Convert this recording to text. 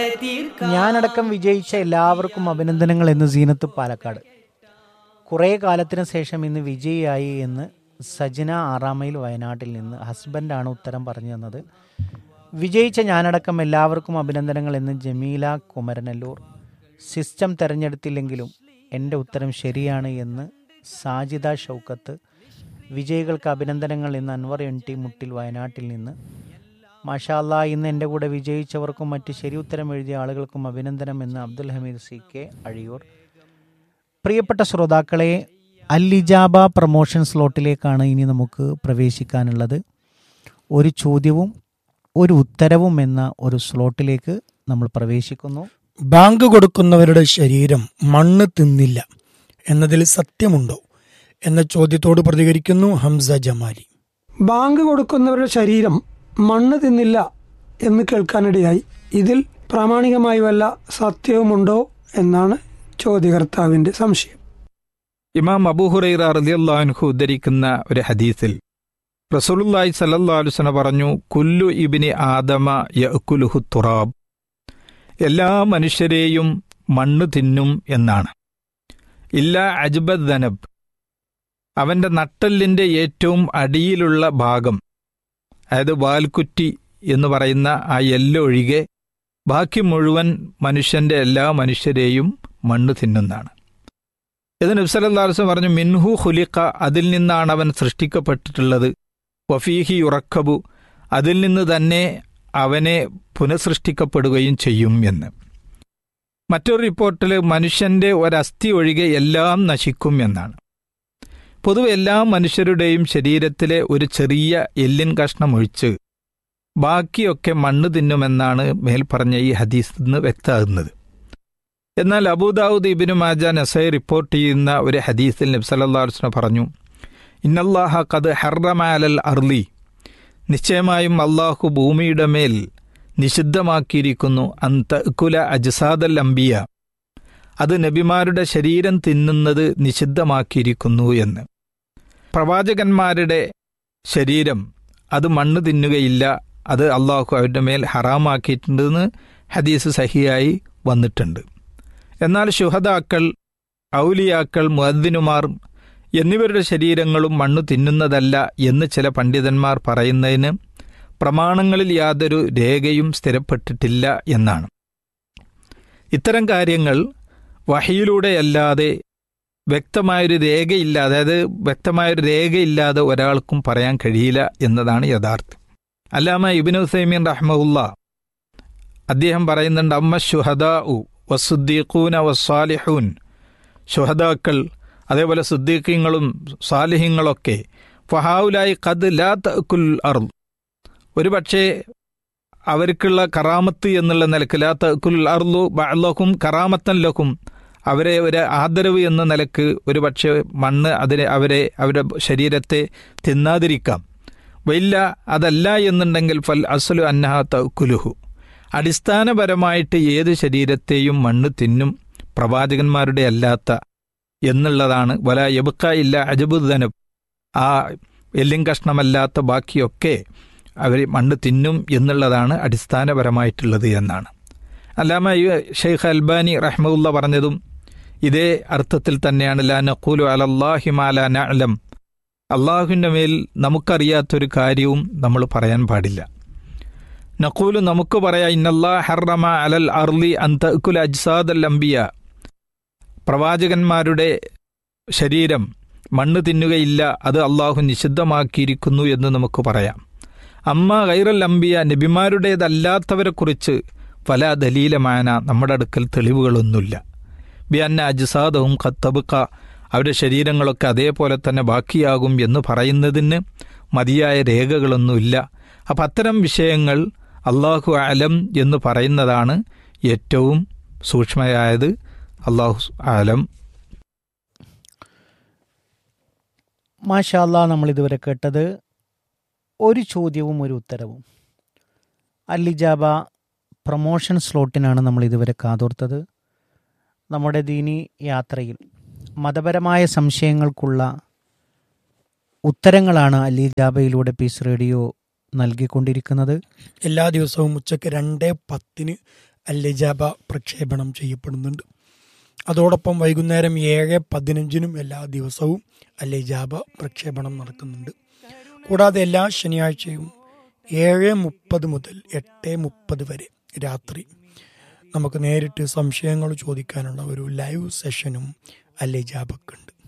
ഞാനടക്കം വിജയിച്ച എല്ലാവർക്കും അഭിനന്ദനങ്ങൾ എന്ന് സീനത്ത് പാലക്കാട് കുറേ കാലത്തിന് ശേഷം ഇന്ന് വിജയിയായി എന്ന് സജന ആറാമയിൽ വയനാട്ടിൽ നിന്ന് ഹസ്ബൻഡാണ് ഉത്തരം പറഞ്ഞു തന്നത് വിജയിച്ച ഞാനടക്കം എല്ലാവർക്കും അഭിനന്ദനങ്ങൾ എന്ന് ജമീല കുമരനല്ലൂർ സിസ്റ്റം തിരഞ്ഞെടുത്തില്ലെങ്കിലും എൻ്റെ ഉത്തരം ശരിയാണ് എന്ന് സാജിദ ഷൗക്കത്ത് വിജയികൾക്ക് അഭിനന്ദനങ്ങൾ എന്ന് അൻവർ എൻ ടി മുട്ടിൽ വയനാട്ടിൽ നിന്ന് മാഷാല്ല ഇന്ന് എൻ്റെ കൂടെ വിജയിച്ചവർക്കും മറ്റ് ശരി ഉത്തരം എഴുതിയ ആളുകൾക്കും അഭിനന്ദനം എന്ന് അബ്ദുൽ ഹമീദ് സി കെ അഴിയൂർ പ്രിയപ്പെട്ട ശ്രോതാക്കളെ അല്ലിജാബ പ്രൊമോഷൻ സ്ലോട്ടിലേക്കാണ് ഇനി നമുക്ക് പ്രവേശിക്കാനുള്ളത് ഒരു ചോദ്യവും ഒരു ഉത്തരവും എന്ന ഒരു സ്ലോട്ടിലേക്ക് നമ്മൾ പ്രവേശിക്കുന്നു ബാങ്ക് കൊടുക്കുന്നവരുടെ ശരീരം മണ്ണ് തിന്നില്ല എന്നതിൽ സത്യമുണ്ടോ എന്ന ചോദ്യത്തോട് പ്രതികരിക്കുന്നു ഹംസ ജമാലി ബാങ്ക് കൊടുക്കുന്നവരുടെ ശരീരം മണ്ണ് തിന്നില്ല എന്ന് കേൾക്കാനിടയായി ഇതിൽ പ്രാമാണികമായി വല്ല സത്യവുമുണ്ടോ എന്നാണ് ചോദ്യകർത്താവിന്റെ സംശയം ഇമാം അബൂഹുറൈറ റളിയല്ലാഹു ഉദ്ധരിക്കുന്ന ഒരു ഹദീസിൽ റസൂലുള്ളാഹി സല്ലല്ലാഹു അലൈഹി വസല്ലം പറഞ്ഞു കുല്ലു ഇബ്നി ആദമ യഅ്കുലുഹു തുറാബ് എല്ലാ മനുഷ്യരെയും മണ്ണ് തിന്നും എന്നാണ് ഇല്ല അജ്ബദ് ദനബ് അവന്റെ നട്ടെല്ലിന്റെ ഏറ്റവും അടിയിലുള്ള ഭാഗം അതായത് വാൽക്കുറ്റി എന്ന് പറയുന്ന ആ എല്ല് ഒഴികെ ബാക്കി മുഴുവൻ മനുഷ്യന്റെ എല്ലാ മനുഷ്യരെയും മണ്ണ് തിന്നുന്നതാണ് ഇത് നബ്സലല്ലാസ് പറഞ്ഞു മിൻഹു ഖുലിഖ അതിൽ നിന്നാണ് അവൻ സൃഷ്ടിക്കപ്പെട്ടിട്ടുള്ളത് വഫീഹി ഉറക്കബു അതിൽ നിന്ന് തന്നെ അവനെ പുനഃസൃഷ്ടിക്കപ്പെടുകയും ചെയ്യും എന്ന് മറ്റൊരു റിപ്പോർട്ടിൽ മനുഷ്യന്റെ ഒരസ്ഥി ഒഴികെ എല്ലാം നശിക്കും എന്നാണ് പൊതുവെ എല്ലാ മനുഷ്യരുടെയും ശരീരത്തിലെ ഒരു ചെറിയ എല്ലിൻ കഷ്ണം ഒഴിച്ച് ബാക്കിയൊക്കെ മണ്ണ് തിന്നുമെന്നാണ് മേൽപ്പറഞ്ഞ ഈ ഹദീസ് നിന്ന് വ്യക്തമാകുന്നത് എന്നാൽ Abu Dawud Ibn Majah Nasai report ചെയ്യുന്ന ഒരു ഹദീസിൽ നബ്സല്ലാസ്ന പറഞ്ഞു ഇന്നല്ലാഹ കത് ഹർറമാലൽ അർലി നിശ്ചയമായും അള്ളാഹു ഭൂമിയുടെ മേൽ നിഷിദ്ധമാക്കിയിരിക്കുന്നു അന്തകുല അജ്സാദൽ അംബിയ അത് നബിമാരുടെ ശരീരം തിന്നുന്നത് നിഷിദ്ധമാക്കിയിരിക്കുന്നു എന്ന് പ്രവാചകന്മാരുടെ ശരീരം അത് മണ്ണ് തിന്നുകയില്ല അത് അള്ളാഹു അവരുടെ മേൽ ഹറാമാക്കിയിട്ടുണ്ടെന്ന് ഹദീസ് സഹിയായി വന്നിട്ടുണ്ട് എന്നാൽ ശുഹദാക്കൾ ഔലിയാക്കൾ മുഅദ്ദിനുമാർ എന്നിവരുടെ ശരീരങ്ങളും മണ്ണ് തിന്നുന്നതല്ല എന്ന് ചില പണ്ഡിതന്മാർ പറയുന്നതിന് പ്രമാണങ്ങളിൽ യാതൊരു രേഖയും സ്ഥിരപ്പെട്ടിട്ടില്ല എന്നാണ് ഇത്തരം കാര്യങ്ങൾ വഹിയിലൂടെയല്ലാതെ വ്യക്തമായൊരു രേഖയില്ലാതെ അതായത് വ്യക്തമായൊരു രേഖയില്ലാതെ ഒരാൾക്കും പറയാൻ കഴിയില്ല എന്നതാണ് യഥാർത്ഥം അല്ലാമ ഇബിൻ ഹുസൈമീൻ റഹ്മുല്ല അദ്ദേഹം പറയുന്നുണ്ട് അമ്മ ഷുഹദാ ഉ വസുദ്ദീഖൂന വസ്സാലിഹൂൻ ഷുഹദാക്കൾ അതേപോലെ സുദ്ദീഖ്യങ്ങളും സാലിഹ്യങ്ങളൊക്കെ ഫഹാവുലായി ഖദ് ലാ തഅക്കുൽ അർദ് ഒരുപക്ഷേ അവർക്കുള്ള കറാമത്ത് എന്നുള്ള നിലക്ക് ലാ തഅക്കുൽ അർദു ബഅലഹും കറാമത്തൻ ലഹും അവരെ ഒരു ആദരവ് എന്ന നിലക്ക് ഒരുപക്ഷെ മണ്ണ് അതിനെ അവരെ അവരുടെ ശരീരത്തെ തിന്നാതിരിക്കാം വല്ല അതല്ല എന്നുണ്ടെങ്കിൽ ഫൽ അസുലു അന്നഹ തഅക്കുലുഹു അടിസ്ഥാനപരമായിട്ട് ഏത് ശരീരത്തെയും മണ്ണ് തിന്നും പ്രവാചകന്മാരുടെ അല്ലാത്ത എന്നുള്ളതാണ് വല യബുക്ക ഇല്ല അജബുദ്ദനബ് ആ എല്ലും കഷ്ണമല്ലാത്ത ബാക്കിയൊക്കെ അവർ മണ്ണ് തിന്നും എന്നുള്ളതാണ് അടിസ്ഥാനപരമായിട്ടുള്ളത് എന്നാണ് അല്ലാമ ഷെയ്ഖ് അൽബാനി റഹ്മുല്ല പറഞ്ഞതും ഇതേ അർത്ഥത്തിൽ തന്നെയാണ് ലാ നഖൂലു അലല്ലാഹി മാ ലാ നഅലം അള്ളാഹുവിൻ്റെ മേൽ നമുക്കറിയാത്തൊരു കാര്യവും നമ്മൾ പറയാൻ പാടില്ല നഖൂലു നമുക്ക് പറയാം ഇന്നല്ലാ ഹർറമ അലൽ അർലി അന്തക്കുൽ അജ്സാദൽ അംബിയ പ്രവാചകന്മാരുടെ ശരീരം മണ്ണ് തിന്നുകയില്ല അത് അള്ളാഹു നിഷിദ്ധമാക്കിയിരിക്കുന്നു എന്ന് നമുക്ക് പറയാം അമ്മ ഗൈറൽ അംബിയ നബിമാരുടേതല്ലാത്തവരെക്കുറിച്ച് പല ദലീലമാന നമ്മുടെ അടുക്കൽ തെളിവുകളൊന്നുമില്ല ബിയന്ന അജ്സാദവും ഖത്തബുക്ക അവരുടെ ശരീരങ്ങളൊക്കെ അതേപോലെ തന്നെ ബാക്കിയാകും എന്ന് പറയുന്നതിന് മതിയായ രേഖകളൊന്നുമില്ല അപ്പം അത്തരം വിഷയങ്ങൾ അള്ളാഹു ആലം എന്ന് പറയുന്നതാണ് ഏറ്റവും സൂക്ഷ്മമായത് അള്ളാഹു ആലം മാഷാല്ല നമ്മൾ ഇതുവരെ കേട്ടത് ഒരു ചോദ്യവും ഒരു ഉത്തരവും അല്ലിജാബ പ്രൊമോഷൻ സ്ലോട്ടിനാണ് നമ്മൾ ഇതുവരെ കാതോർത്തത് നമ്മുടെ ദീനി യാത്രയിൽ മതപരമായ സംശയങ്ങൾക്കുള്ള ഉത്തരങ്ങളാണ് അല്ലിജാബയിലൂടെ പീസ് റേഡിയോ നൽകിക്കൊണ്ടിരിക്കുന്നത് എല്ലാ ദിവസവും ഉച്ചയ്ക്ക് രണ്ട് പത്തിന് അല്ലിജാബ പ്രക്ഷേപണം ചെയ്യപ്പെടുന്നുണ്ട് അതോടൊപ്പം വൈകുന്നേരം ഏഴ് പതിനഞ്ചിനും എല്ലാ ദിവസവും അല്ലിജാബ പ്രക്ഷേപണം നടക്കുന്നുണ്ട് കൂടാതെ എല്ലാ ശനിയാഴ്ചയും ഏഴ് മുപ്പത് മുതൽ എട്ട് മുപ്പത് വരെ രാത്രി നമുക്ക് നേരിട്ട് സംശയങ്ങൾ ചോദിക്കാനുള്ള ഒരു ലൈവ് സെഷനും അല്ലിജാബക്കുണ്ട്